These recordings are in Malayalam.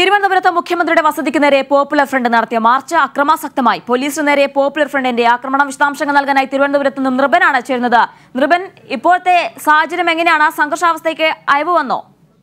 തിരുവനന്തപുരത്ത് മുഖ്യമന്ത്രിയുടെ വസതിക്ക് നേരെ പോപ്പുലർ ഫ്രണ്ട് നടത്തിയ മാർച്ച് അക്രമാസക്തമായി പോലീസിന് നേരെ പോപ്പുലർ ഫ്രണ്ടിന്റെ ആക്രമണം വിശദാംശങ്ങൾ നൽകാനായി തിരുവനന്തപുരത്ത് നിന്നും നൃപനാണ് ചേരുന്നത് നൃപൻ ഇപ്പോഴത്തെ സാഹചര്യം എങ്ങനെയാണ് സംഘർഷാവസ്ഥയ്ക്ക് അയവ് വന്നോ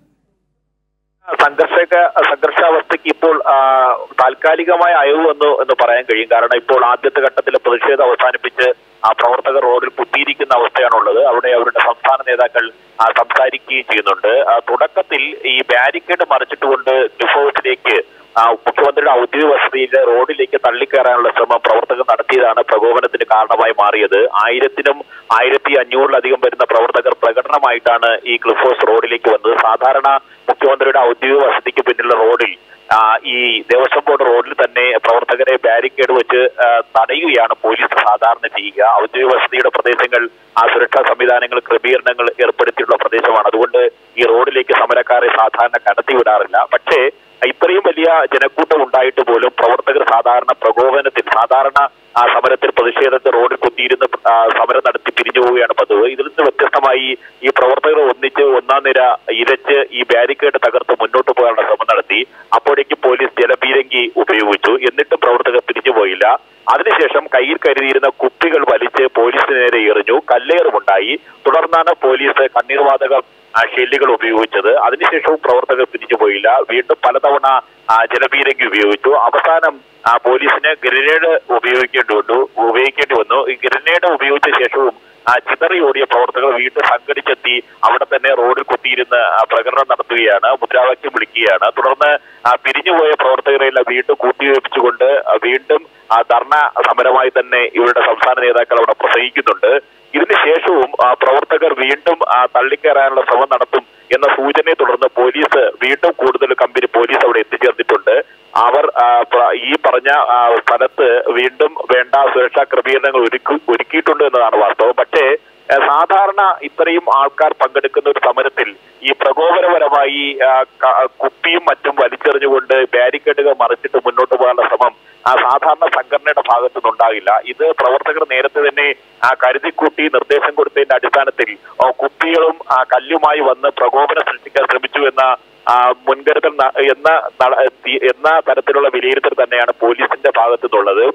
സംഘർഷക സംഘർഷാവസ്ഥയ്ക്ക് ഇപ്പോൾ ആ, താൽക്കാലികമായ അയവ് വന്നു എന്ന് പറയാൻ കഴിയും കാരണം ഇപ്പോൾ ആദ്യത്തെ ഘട്ടത്തിലെ പ്രതിഷേധം അവസാനിപ്പിച്ച് ആ പ്രവർത്തകർ റോഡിൽ കുത്തിയിരിക്കുന്ന അവസ്ഥയാണുള്ളത് അവിടെ അവരുടെ സംസ്ഥാന നേതാക്കൾ ആ, സംസാരിക്കുകയും ചെയ്യുന്നുണ്ട് ആ, തുടക്കത്തിൽ ഈ ബാരിക്കേഡ് മറിച്ചിട്ടുകൊണ്ട് ഡിഫോഴ്സിലേക്ക് ആ, മുഖ്യമന്ത്രിയുടെ ഔദ്യോഗിക വസതിയിലെ റോഡിലേക്ക് തള്ളിക്കയറാനുള്ള ശ്രമം പ്രവർത്തകർ നടത്തിയതാണ് പ്രകോപനത്തിന് കാരണമായി മാറിയത് ആയിരത്തിനും ആയിരത്തി അഞ്ഞൂറിലധികം വരുന്ന പ്രവർത്തകർ പ്രകടനമായിട്ടാണ് ഈ ക്ലിഫോസ് റോഡിലേക്ക് വന്നത് സാധാരണ മുഖ്യമന്ത്രിയുടെ ഔദ്യോഗിക വസതിക്ക് പിന്നിലുള്ള റോഡിൽ ആ, ഈ ദേവസ്വം ബോർഡ് റോഡിൽ തന്നെ പ്രവർത്തകരെ ബാരിക്കേഡ് വെച്ച് ആ, തടയുകയാണ് പോലീസ് സാധാരണ ചെയ്യുക ഔദ്യോഗിക വസതിയുടെ പ്രദേശങ്ങൾ ആ സുരക്ഷാ സംവിധാനങ്ങൾ ക്രമീകരണങ്ങൾ ഏർപ്പെടുത്തിയിട്ടുള്ള പ്രദേശമാണ് അതുകൊണ്ട് ഈ റോഡിലേക്ക് സമരക്കാരെ സാധാരണ കടത്തിവിടാറില്ല പക്ഷേ ഇത്രയും വലിയ ജനക്കൂട്ടം ഉണ്ടായിട്ട് പോലും പ്രവർത്തകർ സാധാരണ പ്രകോപനത്തിൽ സാധാരണ ആ സമരത്തിൽ പ്രതിഷേധത്തിൽ റോഡിൽ കുത്തിയിരുന്ന് ആ, സമരം നടത്തി പിരിഞ്ഞു പോവുകയാണ് പതിവ് ഇതിൽ നിന്ന് വ്യത്യസ്തമായി ഈ പ്രവർത്തകർ ഒന്നിച്ച് ഒന്നാം നിര ഇരച്ച് ഈ ബാരിക്കേഡ് തകർത്ത് മുന്നോട്ട് പോകാനുള്ള ശ്രമം നടത്തി അപ്പോഴേക്കും പോലീസ് ജലപീരങ്കി ഉപയോഗിച്ചു എന്നിട്ടും പ്രവർത്തകർ പിരിഞ്ഞു പോയില്ല അതിനുശേഷം കയ്യിൽ കരുതിയിരുന്ന കുപ്പികൾ വലിച്ച് പോലീസിന് നേരെ എറിഞ്ഞു കല്ലേറുമുണ്ടായി തുടർന്നാണ് പോലീസ് കണ്ണീർവാതകം ആ, ഷെല്ലുകൾ ഉപയോഗിച്ചത് അതിനുശേഷവും പ്രവർത്തകർ പിരിഞ്ഞു പോയില്ല വീണ്ടും പലതവണ ആ, ജലപീരങ്കി ഉപയോഗിച്ചു അവസാനം ആ, പോലീസിന് ഗ്രനേഡ് ഉപയോഗിക്കേണ്ടി വന്നു ഉപയോഗിക്കേണ്ടി വന്നു ഈ ഗ്രനേഡ് ഉപയോഗിച്ച ശേഷവും ആ, ചിതറിയോടിയ പ്രവർത്തകർ വീണ്ടും സംഘടിച്ചെത്തി അവിടെ തന്നെ റോഡിൽ കുത്തിയിരുന്ന് ആ, പ്രകടനം നടത്തുകയാണ് മുദ്രാവാക്യം വിളിക്കുകയാണ് തുടർന്ന് ആ, പിരിഞ്ഞുപോയ പ്രവർത്തകരെല്ലാം വീണ്ടും കൂട്ടിവെപ്പിച്ചുകൊണ്ട് ആ, വീണ്ടും ആ, ധർണ സമരമായി തന്നെ ഇവരുടെ സംസ്ഥാന നേതാക്കൾ അവിടെ പ്രസംഗിക്കുന്നുണ്ട് ഇതിന് ശേഷവും ആ, പ്രവർത്തകർ വീണ്ടും ആ, തള്ളിക്കയറാനുള്ള ശ്രമം നടത്തും എന്ന സൂചനയെ തുടർന്ന് പോലീസ് വീണ്ടും കൂടുതൽ കമ്പനി പോലീസ് അവിടെ എത്തിച്ചേർന്നിട്ടുണ്ട് അവർ ആ, പ്ര- ഈ പറഞ്ഞ ആ, സ്ഥലത്ത് വീണ്ടും വേണ്ട സുരക്ഷാ ക്രമീകരണങ്ങൾ ഒരുക്കി ഒരുക്കിയിട്ടുണ്ട് എന്നതാണ് വാസ്തവം പക്ഷേ ആ, സാധാരണ ഇത്രയും ആൾക്കാർ പങ്കെടുക്കുന്ന ഒരു സമരത്തിൽ ഈ പ്രകോപനപരമായി ആ, ക- കുപ്പിയും മറ്റും വലിച്ചെറിഞ്ഞുകൊണ്ട് ബാരിക്കേഡുകൾ മറിച്ചിട്ട് മുന്നോട്ട് പോകാനുള്ള ശ്രമം ആ സാധാരണ സംഘടനയുടെ ഭാഗത്തു നിന്നുണ്ടാകില്ല ഇത് പ്രവർത്തകർ നേരത്തെ തന്നെ ആ കരുതിക്കൂട്ടി നിർദ്ദേശം കൊടുത്തതിന്റെ അടിസ്ഥാനത്തിൽ ആ, കുപ്പികളും ആ, കല്ലുമായി വന്ന് പ്രകോപനം സൃഷ്ടിക്കാൻ ശ്രമിച്ചു എന്ന ആ, മുൻകരുതൽ ന- എന്ന നട- എന്ന തരത്തിലുള്ള വിലയിരുത്തൽ തന്നെയാണ് പോലീസിന്റെ ഭാഗത്തു നിന്നുള്ളത്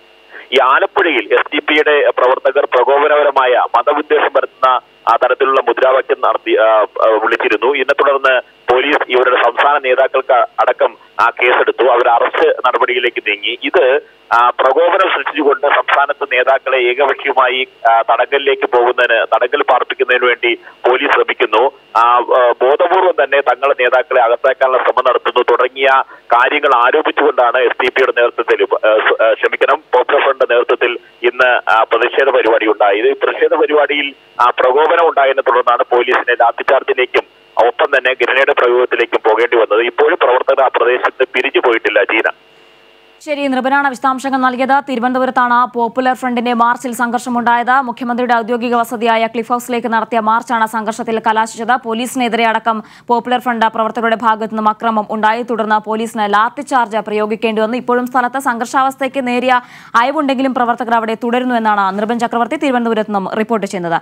ഈ ആലപ്പുഴയിൽ എസ് ഡി പിയുടെ പ്രവർത്തകർ പ്രകോപനപരമായ മതവിദ്വേഷം പരത്തുന്ന ആ തരത്തിലുള്ള മുദ്രാവാക്യം നടത്തി ആ, ആ, വിളിച്ചിരുന്നു ഇതിനെ തുടർന്ന് പോലീസ് ഇവരുടെ സംസ്ഥാന നേതാക്കൾക്ക് അടക്കം ആ കേസെടുത്തു അവർ അറസ്റ്റ് നടപടിയിലേക്ക് നീങ്ങി ഇത് ആ, പ്രകോപനം സൃഷ്ടിച്ചുകൊണ്ട് സംസ്ഥാനത്ത് നേതാക്കളെ ഏകപക്ഷീയമായി ആ, തടങ്കലിലേക്ക് പോകുന്നതിന് തടങ്കൽ പാർപ്പിക്കുന്നതിന് വേണ്ടി പോലീസ് ശ്രമിക്കുന്നു ആ, ആ, ബോധപൂർവം തന്നെ തങ്ങളുടെ നേതാക്കളെ അകത്താക്കാനുള്ള ശ്രമം നടത്തുന്നു തുടങ്ങിയ കാര്യങ്ങൾ ആരോപിച്ചുകൊണ്ടാണ് എസ് ഡി പിയുടെ നേതൃത്വത്തിൽ ആ, സ- ആ, ക്ഷമിക്കണം പോപ്പുലർ ഫ്രണ്ട് നേതൃത്വത്തിൽ ഇന്ന് ആ, പ്രതിഷേധ പരിപാടി ഉണ്ടായത് ഈ പ്രതിഷേധ പരിപാടിയിൽ ആ, പ്രകോപനം ഉണ്ടായതിനെ തുടർന്നാണ് പോലീസിനെ ലാത്തിചാർജിലേക്കും ഒപ്പം തന്നെ ഗ്രനേഡ് പ്രയോഗത്തിലേക്കും പോകേണ്ടി വന്നത് ഇപ്പോഴും പ്രവർത്തകർ ആ പ്രദേശത്ത് പിരിഞ്ഞു പോയിട്ടില്ല ജീന ശരി നൃപനാണ് വിശദാംശങ്ങൾ നൽകിയത് തിരുവനന്തപുരത്താണ് പോപ്പുലർ ഫ്രണ്ടിന്റെ മാർച്ചിൽ സംഘർഷമുണ്ടായത് മുഖ്യമന്ത്രിയുടെ ഔദ്യോഗിക വസതിയായ ക്ലിഫ് ഹൌസിലേക്ക് നടത്തിയ മാർച്ചാണ് സംഘർഷത്തിൽ കലാശിച്ചത് പോലീസിനെതിരെ അടക്കം പോപ്പുലർ ഫ്രണ്ട് പ്രവർത്തകരുടെ ഭാഗത്തു നിന്നും അക്രമം ഉണ്ടായി തുടർന്ന് പോലീസിന് ലാത്തി ചാർജ് പ്രയോഗിക്കേണ്ടി വന്നു ഇപ്പോഴും സ്ഥലത്ത് സംഘർഷാവസ്ഥയ്ക്ക് നേരിയ അയവുണ്ടെങ്കിലും പ്രവർത്തകർ അവിടെ തുടരുന്നു എന്നാണ് നൃപൻ ചക്രവർത്തി തിരുവനന്തപുരത്ത് നിന്നും റിപ്പോർട്ട് ചെയ്യുന്നത്